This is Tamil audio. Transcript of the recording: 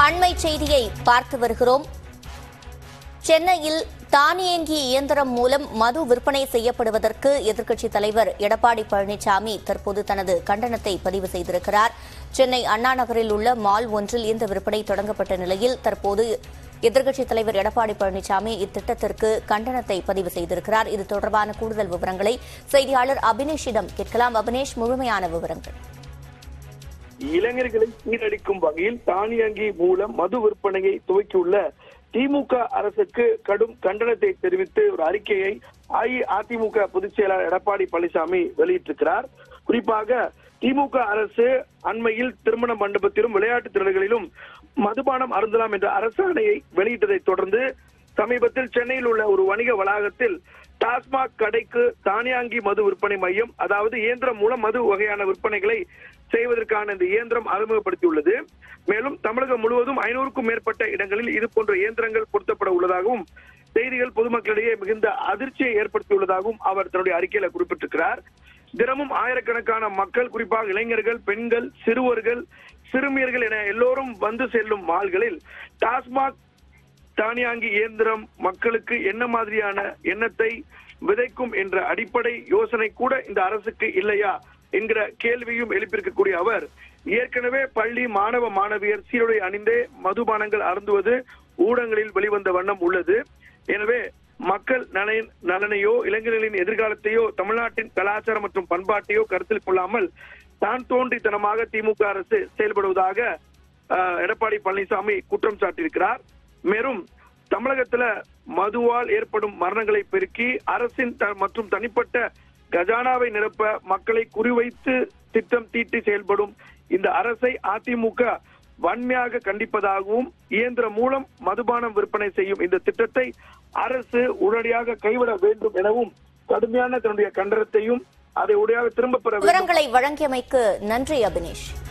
அண்மை செய்தியை பார்த்து வருகிறோம் சென்னையில் தானியங்கி இயந்திரம் மூலம் மது விற்பனை செய்யப்படுவதற்கு எதிர்க்கட்சித் தலைவர் எடப்பாடி பழனிசாமி தற்போது தனது கண்டனத்தை பதிவு செய்திருக்கிறார் சென்னை அண்ணா நகரில் உள்ள மால் ஒன்றில் இந்த விற்பனை தொடங்கப்பட்ட நிலையில் தற்போது எதிர்க்கட்சித் தலைவர் எடப்பாடி பழனிசாமி இத்திட்டத்திற்கு கண்டனத்தை பதிவு செய்திருக்கிறார் இது தொடர்பான கூடுதல் விவரங்களை செய்தியாளர் அபினேஷிடம் கேட்கலாம் அபினேஷ் முழுமையான விவரங்கள் இளைஞர்களை சீரழிக்கும் வகையில் தானியங்கி மூலம் மது விற்பனையை துவக்கியுள்ள திமுக அரசுக்கு கடும் கண்டனத்தை தெரிவித்து ஒரு அறிக்கையை அஇஅதிமுக பொதுச் செயலாளர் எடப்பாடி பழனிசாமி வெளியிட்டிருக்கிறார் குறிப்பாக திமுக அரசு அண்மையில் திருமண மண்டபத்திலும் விளையாட்டு திடல்களிலும் மதுபானம் அருந்தலாம் என்ற அரசாணையை வெளியிட்டதை தொடர்ந்து சமீபத்தில் சென்னையில் உள்ள ஒரு வணிக வளாகத்தில் டாஸ்மாக் கடைக்கு தானியாங்கி மது விற்பனை மையம் அதாவது இயந்திரம் மூலம் மது வகையான விற்பனைகளை செய்வதற்கான இந்த இயந்திரம் அறிமுகப்படுத்தியுள்ளது மேலும் தமிழகம் முழுவதும் ஐநூறுக்கும் மேற்பட்ட இடங்களில் இது போன்ற இயந்திரங்கள் பொருத்தப்பட உள்ளதாகவும் செய்திகள் பொதுமக்களிடையே மிகுந்த அதிர்ச்சியை ஏற்படுத்தியுள்ளதாகவும் அவர் தன்னுடைய அறிக்கையில குறிப்பிட்டிருக்கிறார் தினமும் ஆயிரக்கணக்கான மக்கள் குறிப்பாக இளைஞர்கள் பெண்கள் சிறுவர்கள் சிறுமியர்கள் என எல்லோரும் வந்து செல்லும் மால்களில் டாஸ்மாக் தானியாங்கி இயந்திரம் மக்களுக்கு என்ன மாதிரியான எண்ணத்தை விதைக்கும் என்ற அடிப்படை யோசனை கூட இந்த அரசுக்கு இல்லையா என்கிற கேள்வியும் எழுப்பியிருக்கக்கூடிய அவர் ஏற்கனவே பள்ளி மாணவ மாணவியர் சீருடை அணிந்தே மதுபானங்கள் அருந்துவது ஊடகங்களில் வெளிவந்த வண்ணம் உள்ளது எனவே மக்கள் நலன் நலனையோ இளைஞர்களின் எதிர்காலத்தையோ தமிழ்நாட்டின் கலாச்சாரம் மற்றும் பண்பாட்டையோ கருத்தில் கொள்ளாமல் தான் தோன்றித்தனமாக திமுக அரசு செயல்படுவதாக அஹ், எடப்பாடி பழனிசாமி குற்றம் சாட்டியிருக்கிறார் மேலும் தமிழகத்துல மதுவால் ஏற்படும் மரணங்களை பெருக்கி அரசின் த- மற்றும் தனிப்பட்ட கஜானாவை நிரப்ப மக்களை குறிவைத்து திட்டம் தீட்டி செயல்படும் இந்த அரசை அதிமுக வன்மையாக கண்டிப்பதாகவும் இயந்திரம் மூலம் மதுபானம் விற்பனை செய்யும் இந்த திட்டத்தை அரசு உடனடியாக கைவிட வேண்டும் எனவும் கடுமையான தன்னுடைய கண்டனத்தையும் அதை உடனடியாக திரும்ப பெற வேண்டும் விவரங்களை வழங்கியமைக்கு நன்றி அபினேஷ்